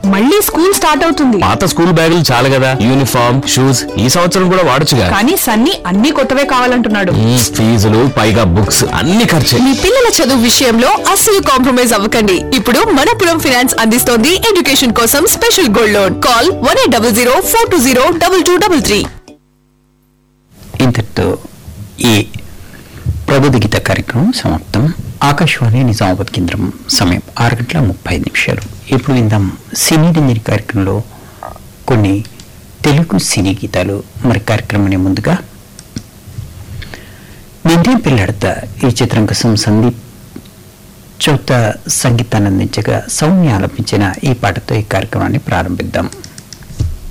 మళ్ళీ school start అవుతుంది పాత స్కూల్ బ్యాగులు చాలు కదా యూనిఫామ్ షూస్ ఈ సంవత్సరం కూడా వాడొచ్చుగా కానీ సన్నీ అన్ని కొత్తవే కావాలంటున్నాడు ఈ ఫీజులు పైగా బుక్స్ అన్ని ఖర్చే మీ పిల్లల చదువు విషయంలో అస్సలు కాంప్రమైజ్ అవ్వకండి ఇప్పుడు మనపురం ఫైనాన్స్ అందిస్తోంది ఎడ్యుకేషన్ కోసం special gold loan call one eight double zero four two zero double two double three ఇంతటితో ఈ ప్రభుత్వ గీత కార్యక్రమం సమాప్తం ఆకాశవాణి నిజామాబాద్ కేంద్రం సమయం ఆరు గంటల ముప్పై ఐదు నిమిషాలు ఇప్పుడు విందాం సినీ రంజని కార్యక్రమంలో కొన్ని తెలుగు సినీ గీతాలు మరి కార్యక్రమం ముందుగా నిన్నే పిల్లాడత ఈ చిత్రం కోసం సందీప్ చౌత సంగీతాన్ని అందించగా సౌమ్య ఆలపించిన ఈ పాటతో ఈ కార్యక్రమాన్ని ప్రారంభిద్దాం